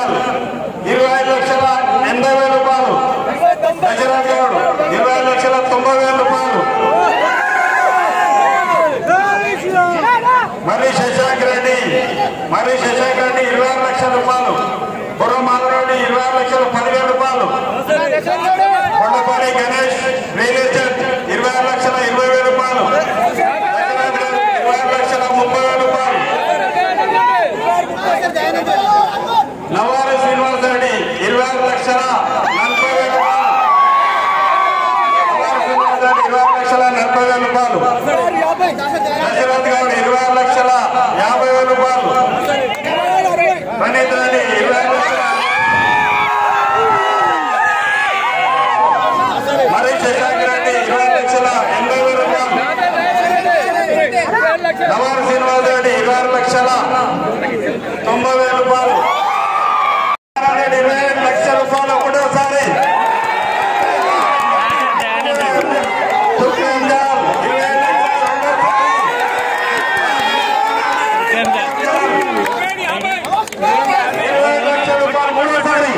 ఇరవై ఐదు లక్షల ఎనభై వేల రూపాయలు దశరథ్ గౌడ్ ఇరవై ఐదు లక్షల తొంభై వేల రూపాయలు మరి శశాంక్ రెడ్డి మరి శశాంక్ రెడ్డి ఇరవై ఆరు లక్షల రూపాయలు బుర్ర మాధవరెడ్డి ఇరవై ఆరు లక్షల పదివేల రూపాయలు కొండపాడి గణేష్ రియల్ ఎస్టేట్ ఇరవై ఆరు లక్షల ఇరవై వేల రూపాయలు దశరథ్ గౌడ్ ఇరవై ఆరు లక్షల ముప్పై వేల రూపాయలు నవారు శ్రీనివాస్ రెడ్డి ఇరవై ఆరు లక్షల నలభై వేల రూపాయలు నవారు శ్రీనివాస్ రెడ్డి ఇరవై ఆరు లక్షల నలభై వేల రూపాయలు దశరథ్ గౌడ్ ఇరవై ఆరు లక్షల యాభై వేల రూపాయలు ప్రణీత్ రెడ్డి ఇరవై ఆరు లక్షల మరి శశాంక్ రెడ్డి ఇరవై లక్షల ఎనభై వేల రూపాయలు నవారు శ్రీనివాస్ రెడ్డి ఇరవై ఆరు లక్షల తొంభై వేల రూపాయలు రెడ్డి ఇరవై ఐదు లక్షల రూపాయలు ఒకటోసారి తుక్కింజాల్ ఇరవై ఐదు లక్షల రెండోసారి. ఇరవై ఐదు లక్షల రూపాయలు మూడోసారి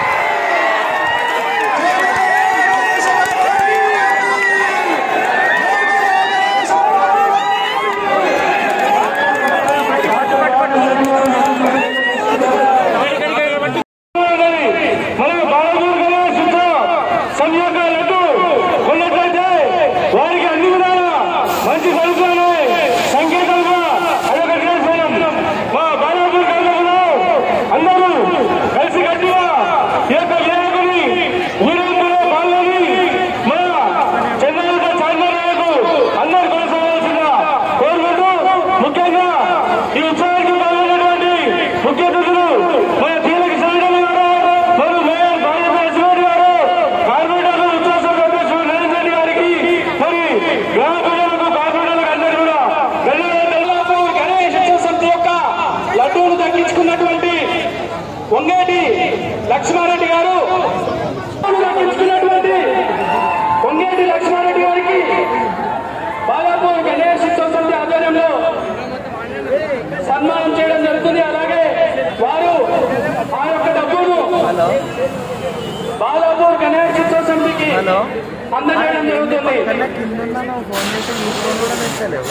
మరియు బాలమూరు గణేష్ ఇంకా సంయోగ లడ్డు కొన్నట్లయితే వారికి అన్ని విధాల మంచి సదుపాయాలు సంకేతంగా అదొక నిర్ణయం మా బాలమూరు గ్రామంలో అందరూ కలిసి కట్టిగా ఈ యొక్క వినాయకుని ఊరేగింపులో పాల్గొని మన చంద్రబాబు చార్మర్లకు అందరూ కొనసాగాల్సిందిగా కోరుకుంటూ ముఖ్యంగా ఈ ఉత్సవానికి పాల్గొన్నటువంటి ముఖ్య అతిథులు మన కీలక సంఘటన గారు మరియు మేయర్ బాలయ్య శివాజీ గారు కార్పొరేటర్లు ఉత్సవ సంఘ అధ్యక్షులు నరేంద్ర రెడ్డి గారికి మరి గ్రామ ప్రజలకు కార్పొరేటర్లకు అందరూ కూడా ధన్యవాదాలు గణేష్ ఉత్సవ సమితి యొక్క లడ్డూను దక్కించుకున్నటువంటి వంగేటి లక్ష్మారెడ్డి గారు దక్కించుకున్నటువంటి వంగేటి లక్ష్మారెడ్డి గారికి బాలాపూర్ గణేష్ ఉత్సవ సమితి ఆధ్వర్యంలో సన్మానం చేయడం జరుగుతుంది అలాగే వారు ఆ యొక్క డబ్బును బాలాపూర్ గణేష్ ఉత్సవ సమితికి అందజేయడం జరుగుతుంది ఫోన్ చేసి నీ ఫోన్ కూడా తెచ్చలేవు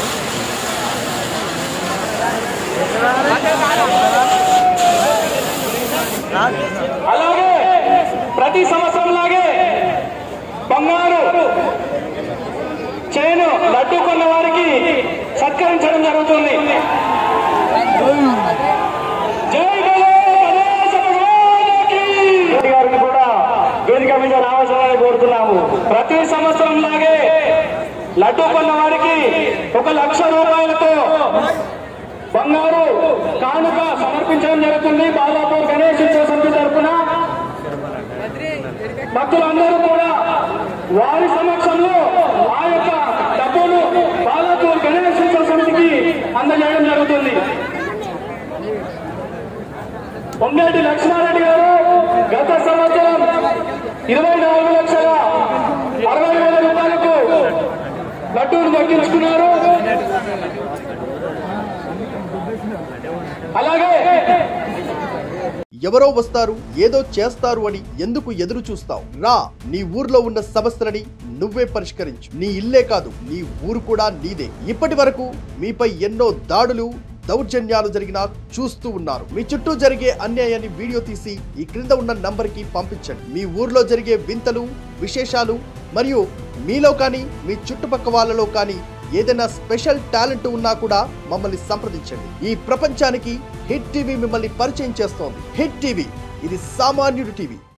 అలాగే ప్రతి సంవత్సరం లాగే బంగారు చేను లడ్డు కొన్న వారికి సత్కరించడం జరుగుతుంది జై బలో గణేశ భగవానికి! రెడ్డి గారికి కూడా వేదిక మీద రావాల్సిందని కోరుతున్నాము ప్రతి సంవత్సరం లాగే లడ్డు కొన్న వారికి ఒక లక్ష రూపాయలతో బంగారు కానుక సమర్పించడం జరుగుతుంది బాలాపూర్ గణేష్ ఉత్సవ సమితి తరఫున భక్తులందరూ కూడా వారి సమక్షంలో ఆ యొక్క డబ్బును బాలాపూర్ గణేష్ ఉత్సవ సమితికి అందజేయడం జరుగుతుంది పొంగేటి లక్ష్మారెడ్డి గారు గత సంవత్సరం ఇరవై నాలుగు లక్షల అరవై వేల రూపాయలకు లడ్డూను దక్కించుకున్నారు అలాగే ఎవరో వస్తారు ఏదో చేస్తారు అని ఎందుకు ఎదురు చూస్తావు రా నీ ఊర్లో ఉన్న సమస్యలని నువ్వే పరిష్కరించు నీ ఇల్లే కాదు నీ ఊరు కూడా నీదే ఇప్పటి వరకు మీపై ఎన్నో దాడులు దౌర్జన్యాలు జరిగినా చూస్తూ ఉన్నారు మీ చుట్టూ జరిగే అన్యాయాన్ని వీడియో తీసి ఈ క్రింద ఉన్న నంబర్కి పంపించండి మీ ఊర్లో జరిగే వింతలు విశేషాలు మరియు మీలో కానీ మీ చుట్టుపక్క వాళ్ళలో కానీ ఏదైనా స్పెషల్ టాలెంట్ ఉన్నా కూడా మమ్మల్ని సంప్రదించండి ఈ ప్రపంచానికి హిట్ టీవీ మిమ్మల్ని పరిచయం చేస్తోంది హిట్ టీవీ ఇది సామాన్యుడి టీవీ